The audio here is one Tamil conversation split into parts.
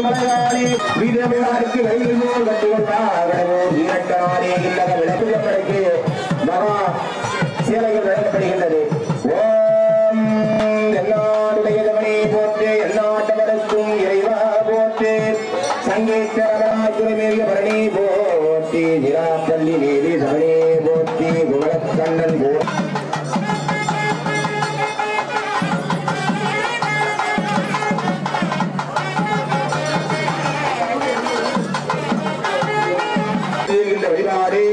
மலையாளே வீரமிழாருக்கு வெயில் போல் கட்டி கொண்டாடவோ இரட்டாரே இல்லத விளக்குகளுக்கு மகா சேலைகள் வழங்கப்படுகின்றது ஓம் எல்லாருடைய தவனே போற்று எல்லாட்டவருக்கும் இறைவா போற்று சங்கீத்தரமாச்சுரமேறிய பரணி போற்றி நிராப்பள்ளி தேவி சவனே போற்றி குமரக்கண்ணன் போ இந்த வழிபாடு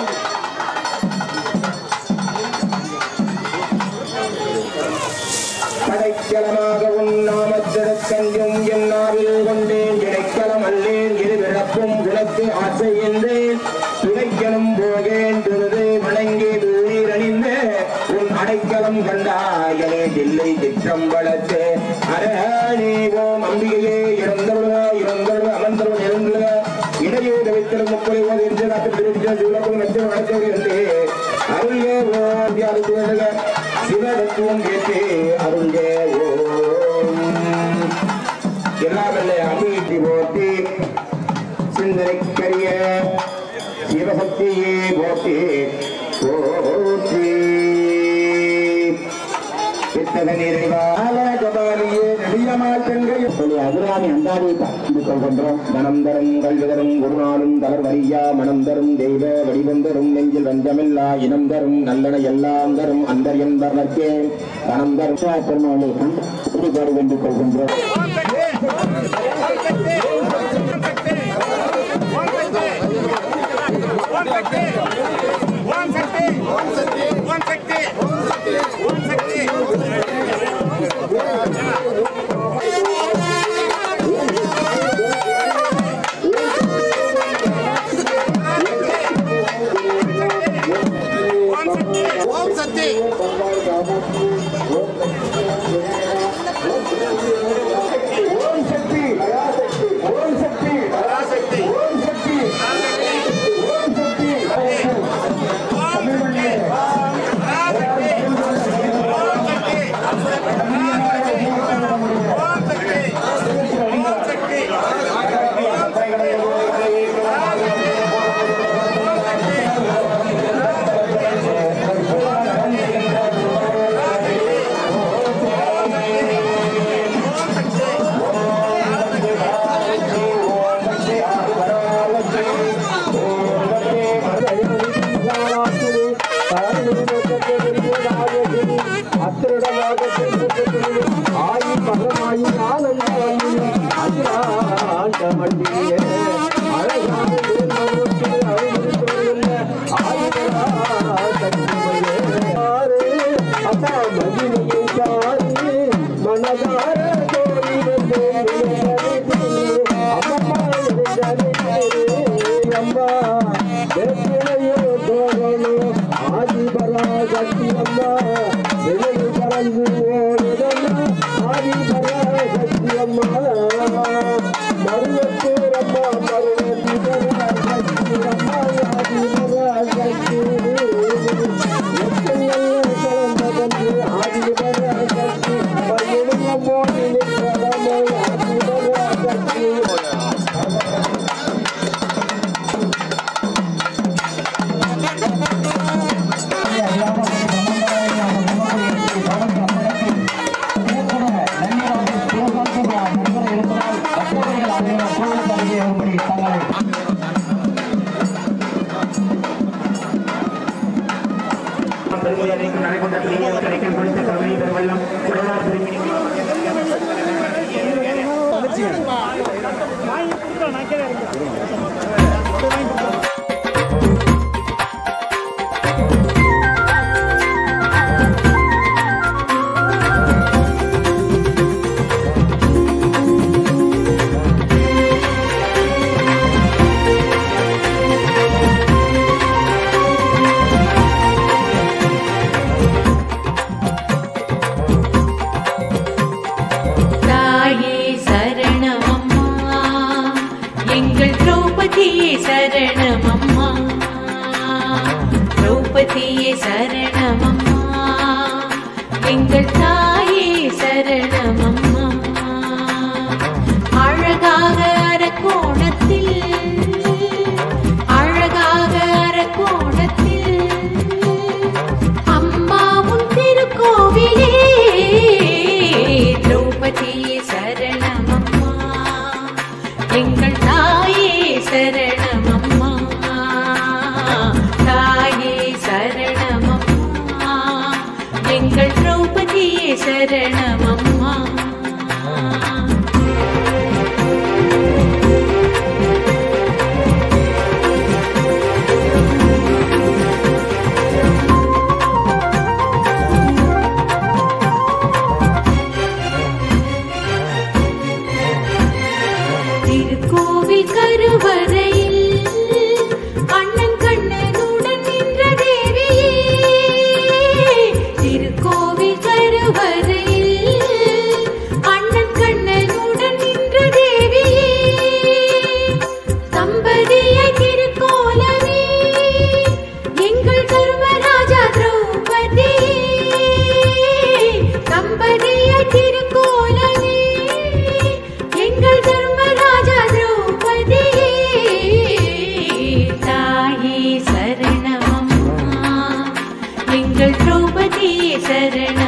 படைக்கலமாக உண்ணாமத்திருக்கஞ்சும் என்னாவில் கொண்டேன் இடைக்கலம் அல்லேன் இரு பிறப்பும் உனக்கு ஆசை என்றேன் துணைக்கலும் போகேன் துருது வணங்கி தூரீர் அணிந்த உன் அடைக்கலம் கண்டாயனே தில்லை திட்டம் வளர்த்து அரே ஓம் அம்பிகையே இறந்தவளுக இறந்தவளுக அமர்ந்தவள் இறந்துக இடையே தவித்தலும் முப்பது ஓது என்று காத்து திருப்பிய சூழக்கும் மெச்ச வளர்த்தவர் என்று அருள்க ஓம் தியானித்துவருக சிவதத்துவம் ஏற்று அருள்க ஓம் எல்லாமல்ல அபிவிருத்தி போட்டி சிந்தனைக்கரிய சிவசக்தியே போட்டி போற்றி சித்தக நிறைவால கபாலியே நெடியமால் செங்கையும் அதுராமி அந்தாதி பார்த்து கொள்கின்றோம் மனம் தரும் கல்வி தரும் குருநாளும் தளர் வரியா மனம் தரும் தெய்வ வடிவம் தரும் நெஞ்சில் வஞ்சமில்லா இனம் தரும் நல்லன எல்லாம் தரும் அந்தர் என்பதற்கே மனம் தரும் பெருமாளை கண்டு வேண்டிக் கொள்கின்றோம் ஓம் சக்தி ஓம் சக்தி ஓம் சக்தி பராசக்தி ஓம் சக்தி ஓம் சக்தி தமிழ் மண்ணிலே மனதார கோரி அம்மா வேப்பிலையோ தோரணோ ஆதிபராசக்தி அம்மா வெளியில் பறந்து ஓடுதம்மா ஆதிபராசக்தி அம்மா மருவத்தூர் அம்மா மருவத்தி பராசக்தி அம்மா ஆதிபராசக்தி கலந்ததன்று ஆதிபராசக்தி பையனும் மோடி நிற்கிறமோ ஆதிபராசக்தி பெருமையடைக்கும் நடைபெற்ற பிள்ளைகள் கிடைக்கும் குறித்த கல்வி பெருவெள்ளம் உடலார் திரும்பி தாயே சரணமம்மா எங்கள் திரௌபதியே சரணமம்மா திரௌபதியே சரணமம்மா எங்கள் தாயே சரணமம்மா அழகாக சரணமம்மா திருக்கோவில் கருவறையில் அண்ணன் கண்ணனுடன் நின்ற தேவியே திருக்கோவில் கருவறையில் அண்ணன் கண்ணனுடன் நின்ற தேவியே தம்பதிய திருக்கோலமே எங்கள் தர்மராஜா திரௌபதி தம்பதிய திருக்கோலமே எங்கள் தர்மராஜா திரௌபதி தாயே சரணமம்மா எங்கள் திரௌபதி சரணம்